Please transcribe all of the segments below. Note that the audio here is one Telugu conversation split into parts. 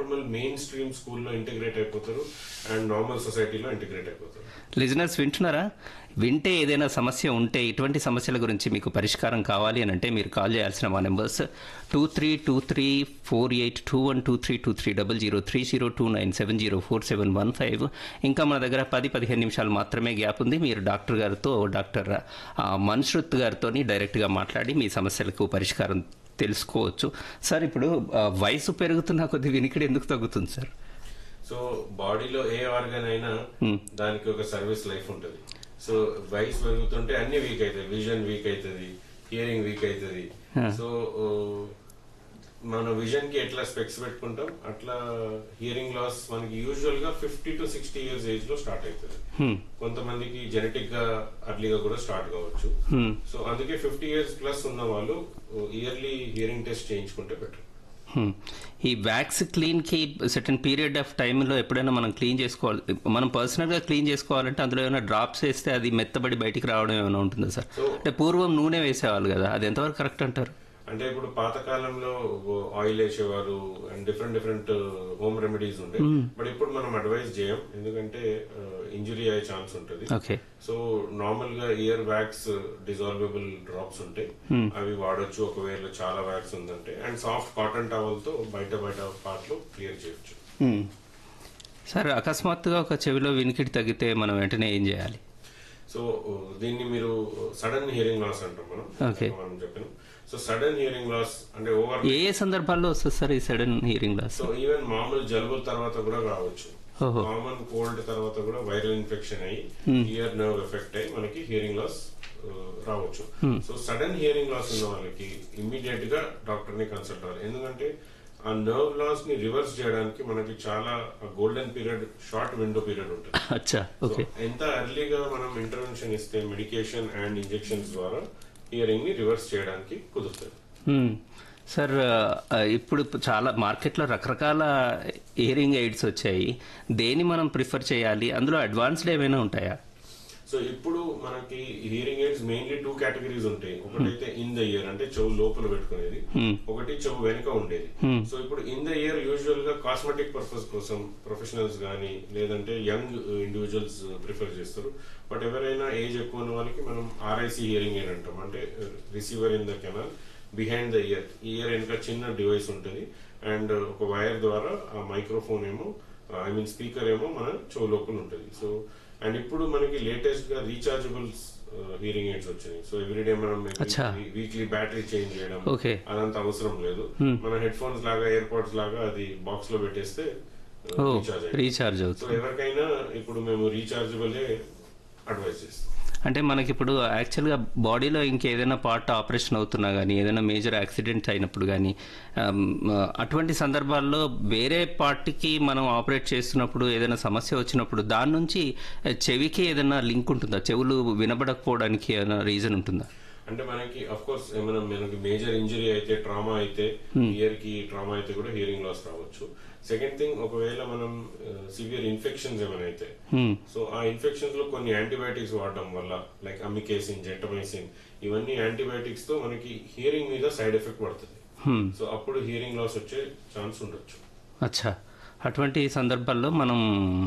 నార్మల్ మెయిన్ స్ట్రీమ్ స్కూల్లో ఇంటిగ్రేట్ అయిపోతారు అండ్ నార్మల్ సొసైటీలో ఇంటిగ్రేట్ అయిపోతారు లిజనర్స్ వింటున్నారా వింటే ఏదైనా సమస్య ఉంటే ఇటువంటి సమస్యల గురించి మీకు పరిష్కారం కావాలి అని అంటే మీరు కాల్ చేయాల్సిన మా numbers two three two three four eight two one two three two three double zero three zero two nine seven zero four seven one five ఇంకా మన దగ్గర పది పదిహేను నిమిషాలు మాత్రమే గ్యాప్ ఉంది మీరు డాక్టర్ గారితో డాక్టర్ ఆ, మన్శ్రుత్ గారితో డైరెక్ట్గా మాట్లాడి మీ సమస్యలకు పరిష్కారం తెలుసుకోవచ్చు సార్ ఇప్పుడు ఆ, వయసు పెరుగుతున్న కొద్ది వినికిడి ఎందుకు తగ్గుతుంది సార్ సో బాడీలో ఏ ఆర్గన్ అయినా దానికి ఒక సర్వీస్ లైఫ్ ఉంటుంది సో వయసు పెరుగుతుంటే అన్ని వీక్ అవుతాయి విజన్ వీక్ అవుతుంది హియరింగ్ వీక్ అవుతుంది సో మన విజన్ కి ఎట్లా స్పెక్స్ పెట్టుకుంటాం అట్లా హియరింగ్ లాస్ మనకి యూజువల్ గా fifty to sixty years age లో స్టార్ట్ అవుతుంది కొంతమందికి జెనెటిక్ గా అర్లీగా కూడా స్టార్ట్ కావచ్చు సో అందుకే ఫిఫ్టీ ఇయర్స్ ప్లస్ ఉన్న వాళ్ళు ఇయర్లీ హియరింగ్ టెస్ట్ చేయించుకుంటే బెటర్ హ్మ్. ఈ వ్యాక్స్ క్లీన్ కి సర్టన్ పీరియడ్ ఆఫ్ టైంలో ఎప్పుడైనా మనం క్లీన్ చేసుకోవాలి మనం పర్సనల్ గా క్లీన్ చేసుకోవాలంటే అందులో ఏమైనా డ్రాప్స్ వేస్తే అది మెత్తబడి బయటికి రావడం ఏమైనా ఉంటుందా సార్ So- అంటే పూర్వం నూనె వేసేవాళ్ళు కదా అది ఎంతవరకు కరెక్ట్ అంటారు అంటే ఇప్పుడు పాతకాలంలో ఆయిల్ వేసేవారు and different different home remedies ఉంటాయి బట్ ఇప్పుడు మనం అడ్వైస్ చేయం ఎందుకంటే ఇంజురీ అయ్యే ఛాన్స్ ఉంటుంది ఓకే సో నార్మల్ గా ఇయర్ వ్యాక్స్ డిజాల్వబుల్ డ్రాప్స్ ఉంటాయి అవి వాడొచ్చు ఒకవేళ చాలా వ్యాక్స్ ఉందంటే అండ్ సాఫ్ట్ కాటన్ టవల్ తో బయట బయట పార్ట్లు క్లియర్ చేయొచ్చు హ్మ్. సార్ అకస్మాత్తుగా ఒక చెవిలో వినికిడి తగ్గితే మనం వెంటనే ఏం చేయాలి సో దీన్ని మీరు సడన్ హియరింగ్ లాస్ అంటాం మనం Okay. మనం చెప్పినాం సో సడన్ హియరింగ్ లాస్ అంటే ఓవర్ ఏ ఏ సందర్భాల్లో వస్తుంది సార్ ఈ sudden hearing loss so even మామూలు జలుబుల తర్వాత కూడా రావచ్చు ఓహో. కామన్ కోల్డ్ తర్వాత కూడా వైరల్ ఇన్ఫెక్షన్ అయ్యి ఇయర్ నర్వ్ ఎఫెక్ట్ అయ్యి మనకి హియరింగ్ లాస్ రావచ్చు సో సడన్ హియరింగ్ లాస్ ఉన్న వాళ్ళకి ఇమ్మీడియట్ గా డాక్టర్ ని కన్సల్ట్ అవ్వాలి ఎందుకంటే ఆ నర్వ్ లాస్ ని రివర్స్ చేయడానికి మనకి చాలా golden period short window period ఉంటుంది అచ్చా ఓకే So, ఎంత ఎర్లీగా మనం ఇంటర్వెన్షన్ ఇస్తే మెడికేషన్ అండ్ ఇంజెక్షన్స్ ద్వారా హియరింగ్ ని రివర్స్ చేయడానికి కుదురుతుంది మ్మ్. సార్ ఆ, ఇప్పుడు చాలా మార్కెట్లో రకరకాల ఇయరింగ్ ఎయిడ్స్ వచ్చాయి దేని మనం ప్రిఫర్ చేయాలి అందులో అడ్వాన్స్డ్ ఏమైనా ఉంటాయా సో ఇప్పుడు మనకి hearing aids mainly two categories ఉంటాయి ఒకటైతే ఇన్ ద ఇయర్ అంటే చెవు లోపల పెట్టుకునేది ఒకటి చెవు వెనుక ఉండేది సో ఇప్పుడు ఇన్ ద ఇయర్ యూజువల్ గా కాస్మెటిక్ పర్పస్ కోసం ప్రొఫెషనల్స్ గానీ లేదంటే యంగ్ ఇండివిజువల్స్ ప్రిఫర్ చేస్తారు బట్ ఎవరైనా ఏజ్ ఎక్కువ ఉన్న వాళ్ళకి మనం ఆర్ఐసి హియరింగ్ ఎయిడ్ అంటాం అంటే receiver in the canal behind the ear ear వెనుక చిన్న డివైస్ ఉంటుంది అండ్ ఒక వైర్ ద్వారా ఆ మైక్రోఫోన్ ఏమో ఐ మీన్ స్పీకర్ ఏమో మన చెవు లోపల ఉంటుంది సో అండ్ ఇప్పుడు మనకి లేటెస్ట్ గా రీఛార్జబుల్ హియరింగ్ ఎయిడ్స్ వచ్చినాయి సో ఎవ్రీడే మనం అచ్చా. వీక్లీ బ్యాటరీ చేంజ్ చేయడం ఓకే అదంతా అవసరం లేదు మన హెడ్ ఫోన్స్ లాగా ఎయిర్ పోడ్స్ లాగా అది బాక్స్ లో పెట్టేస్తే ఓ రీఛార్జ్ అయ్యి రీఛార్జ్ సో అవుతుంది ఎవరికైనా ఇప్పుడు మేము రీఛార్జబుల్ అడ్వైస్ చేస్తాం అంటే మనకి ఇప్పుడు యాక్చువల్గా బాడీలో ఇంకేదైనా పార్ట్ ఆపరేషన్ అవుతున్నా కానీ ఏదైనా మేజర్ యాక్సిడెంట్ అయినప్పుడు కానీ అటువంటి సందర్భాల్లో వేరే పార్ట్కి మనం ఆపరేట్ చేస్తున్నప్పుడు ఏదైనా సమస్య వచ్చినప్పుడు దాని నుంచి ఆ, చెవికి ఏదైనా లింక్ ఉంటుందా చెవులు వినబడకపోవడానికి ఏదైనా రీజన్ ఉంటుందా అంటే మనకి అఫ్ కోర్స్ ఏమైనా మనకి మేజర్ ఇంజరీ అయితే ట్రామా అయితే ఇయర్ కి ట్రామా అయితే కూడా హియరింగ్ లాస్ రావచ్చు సెకండ్ థింగ్ ఒకవేళ మనం సివియర్ ఇన్ఫెక్షన్స్ ఏమైనా అయితే సో ఆ ఇన్ఫెక్షన్స్ లో కొన్ని యాంటీబయాటిక్స్ వాడడం వల్ల లైక్ అమికేసిన్ జెంటమైసిన్ ఇవన్నీ యాంటీబయాటిక్స్ తో మనకి హియరింగ్ మీద సైడ్ ఎఫెక్ట్ పడుతుంది సో అప్పుడు హియరింగ్ లాస్ వచ్చే ఛాన్స్ ఉండొచ్చు అచ్చా అటువంటి సందర్భాల్లో మనం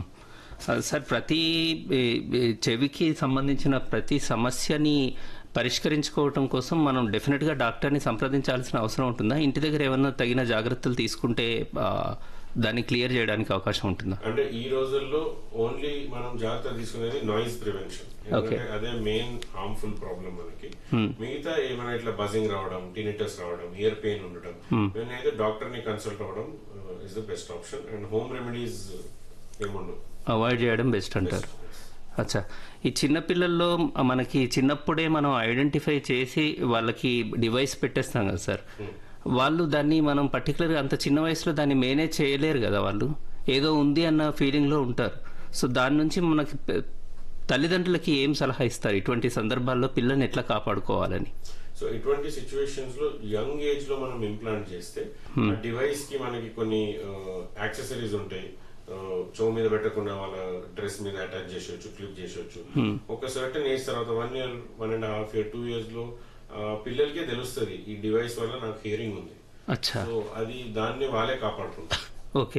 ఆ, సార్ ప్రతి ఈ, ఈ చెవికి సంబంధించిన ప్రతి సమస్యని పరిష్కరించుకోవటం కోసం మనం డెఫినెట్గా డాక్టర్ని సంప్రదించాల్సిన అవసరం ఉంటుందా ఇంటి దగ్గర ఏమన్నా తగిన జాగ్రత్తలు తీసుకుంటే ఆ, దాన్ని క్లియర్ చేయడానికి అవకాశం ఉంటుందా అంటే ఈ రోజుల్లో ఓన్లీ మనం జాగ్రత్త తీసుకునేది నాయిస్ ప్రివెన్షన్ ఎందుకంటే అదే మెయిన్ హార్మ్ఫుల్ ప్రాబ్లం మనకి మిగతా ఏమైనా ఇట్లా బజింగ్ రావడం టినిటస్ రావడం ఇయర్ పెయిన్ ఉండడం నేనైతే డాక్టర్ ని కన్సల్ట్ అవ్వడం is the best option and home remedies ఏముండవు అవాయిడ్ చేయడం బెస్ట్ అంటారు అచ్చా ఈ చిన్నపిల్లల్లో మనకి చిన్నప్పుడే మనం ఐడెంటిఫై చేసి వాళ్ళకి డివైస్ పెట్టేస్తాం కదా సార్ వాళ్ళు దాన్ని మనం పర్టికులర్గా అంత చిన్న వయసులో దాన్ని మేనేజ్ చేయలేరు కదా వాళ్ళు ఏదో ఉంది అన్న ఫీలింగ్లో ఉంటారు సో దాని నుంచి మనకి పె- తల్లిదండ్రులకి ఏం సలహా ఇస్తారు ఇటువంటి సందర్భాల్లో పిల్లల్ని ఎట్లా కాపాడుకోవాలని సో ఇటువంటి సిచ్యువేషన్స్ లో యంగ్ ఏజ్ లో మనం ఇంప్లాంట్ చేస్తే ఆ డివైస్ కి మనకి కొన్ని యాక్సెసరీస్ ఉంటాయి ఆ, చెవు మీద పెట్టకుండా వాళ్ళ డ్రెస్ మీద అటాచ్ చేసేవచ్చు క్లిప్ చేసేవచ్చు ఒక సర్టన్ ఏజ్ తర్వాత one year one and half year two years లో ఆ, పిల్లలకే తెలుస్తుంది ఈ డివైస్ వల్ల నాకు హియరింగ్ ఉంది అచ్చా సో అది దాన్ని వాళ్ళే కాపాడుకుంటారు ఓకే